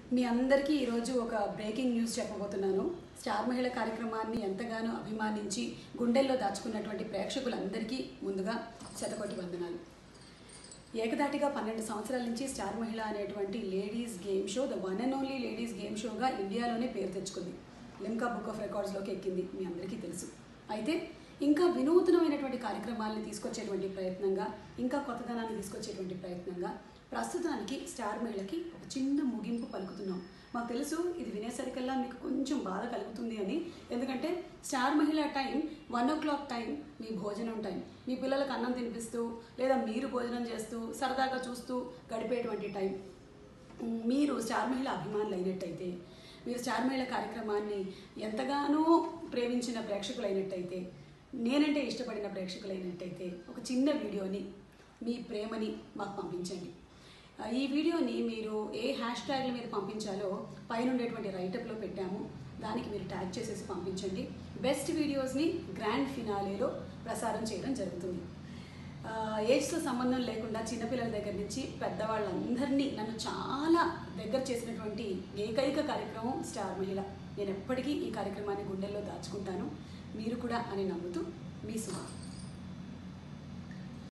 మీ అందరికీ ఈరోజు ఒక బ్రేకింగ్ న్యూస్ చెప్పబోతున్నాను స్టార్ మహిళ కార్యక్రమాన్ని ఎంతగానో అభిమానించి గుండెల్లో దాచుకున్నటువంటి ప్రేక్షకులందరికీ ముందుగా శతకోటి వందనాలు ఏకదాటిగా పన్నెండు సంవత్సరాల నుంచి స్టార్ మహిళ అనేటువంటి ladies game show the one and only ladies game షోగా ఇండియాలోనే పేరు తెచ్చుకుంది లిమ్కా బుక్ ఆఫ్ రికార్డ్స్లోకి ఎక్కింది మీ అందరికీ తెలుసు అయితే ఇంకా వినూతనమైనటువంటి కార్యక్రమాలను తీసుకొచ్చేటువంటి ప్రయత్నంగా ఇంకా కొత్తదనాన్ని తీసుకొచ్చేటువంటి ప్రయత్నంగా ప్రస్తుతానికి స్టార్ మహిళకి ఒక చిన్న ముగింపు పలుకుతున్నాం మాకు తెలుసు ఇది వినేసరికల్లా మీకు కొంచెం బాధ కలుగుతుంది అని ఎందుకంటే star Mahila time one o'clock time మీ భోజనం టైం మీ పిల్లలకు అన్నం తినిపిస్తూ లేదా మీరు భోజనం చేస్తూ సరదాగా చూస్తూ గడిపేటువంటి టైం మీరు స్టార్ మహిళ అభిమానులు అయినట్టయితే మీరు స్టార్ మహిళ కార్యక్రమాన్ని ఎంతగానో ప్రేమించిన ప్రేక్షకులైనట్టయితే నేనంటే ఇష్టపడిన ప్రేక్షకులైనట్టయితే ఒక చిన్న వీడియోని మీ ప్రేమని మాకు పంపించండి ఆ, ఈ వీడియోని మీరు ఏ హ్యాష్ ట్యాగ్ల మీద పంపించాలో పైన ఉండేటువంటి రైటప్లో పెట్టాము దానికి మీరు ట్యాగ్ చేసేసి పంపించండి బెస్ట్ వీడియోస్ని గ్రాండ్ ఫినాలేలో ప్రసారం చేయడం జరుగుతుంది ఆ, ఏజ్తో సంబంధం లేకుండా చిన్నపిల్లల దగ్గర నుంచి పెద్దవాళ్ళందరినీ నన్ను చాలా దగ్గర చేసినటువంటి ఏకైక కార్యక్రమం స్టార్ మహిళ నేను ఎప్పటికీ ఈ కార్యక్రమాన్ని గుండెల్లో దాచుకుంటాను మీరు కూడా అని నమ్ముతూ మీ సుమ